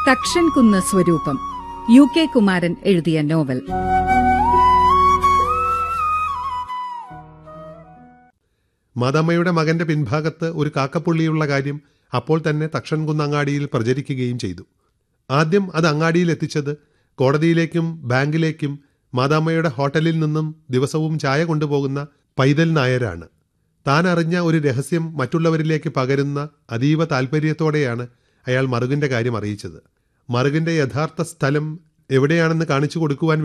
തക്ഷൻ കുന്ന് സ്വരൂപം U K Kumaran എഴുതിയ നോവൽ മാതാമ്മയുടെ മകന്റെ പിൻഭാഗത്ത് ഒരു കാക്കപ്പുള്ളിയുള്ള കാര്യം അപ്പോൾ തന്നെ തക്ഷൻകുന്ന് അങ്ങാടിയിൽ പ്രചരിക്കുകയും ചെയ്തു ആദ്യം അത് അങ്ങാടിയിൽ എത്തിച്ചത് കോടതിയിലേക്കും ബാങ്കിലേക്കും മാതാമ്മയുടെ ഹോട്ടലിൽ നിന്നും ദിവസവും ചായ കൊണ്ടുപോകുന്ന പൈതൽ നായരാണ് താൻ അറിഞ്ഞ ഒരു രഹസ്യം മറ്റുള്ളവരിലേക്ക് പകരുന്ന അതീവ താൽപ്പര്യത്തോടെയാണ് അയാൾ മറുകിന്റെ കാര്യം അറിയിച്ചത് മറുകിന്റെ യഥാർത്ഥ സ്ഥലം എവിടെയാണെന്ന് കാണിച്ചു കൊടുക്കുവാൻ